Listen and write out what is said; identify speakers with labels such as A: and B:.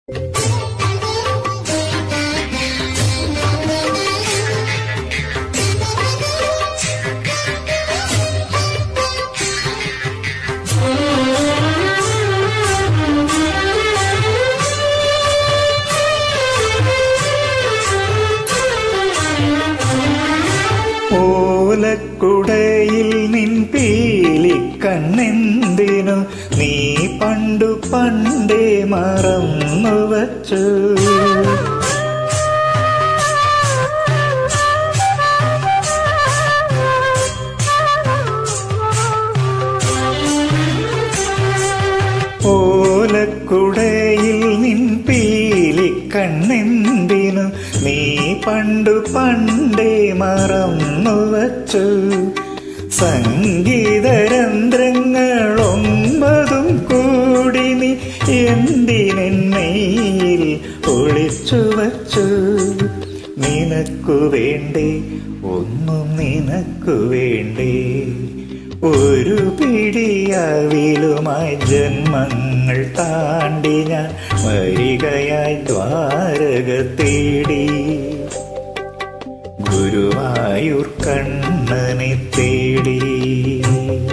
A: ഓലക്കുടയിൽ നിൻ പീലിക്കണ്ണെന്തിനു നീ പണ്ടു പണ്ടേ മറന്നു വച്ചു ഓലക്കുടയിൽ നിൻ പീലിക്കണ്ണെന്തിനു നീ പണ്ടു പണ്ടേ മറന്നു വച്ചു സംഗീതരന്ധ്രങ്ങളൊമ്പതും കൂടി നീ എന്തിനെന്നയിൽ ഒളിച്ചു വച്ചു നിനക്കു വേണ്ടേ ഒന്നും നിനക്കു വേണ്ടേ ഒരു പിടിയവിലുമായി ജന്മങ്ങൾ താണ്ടി ഞാൻ വരികയായി ദ്വാരക തേടി ഗുരുവായൂർ കണ്ണനെ തേടി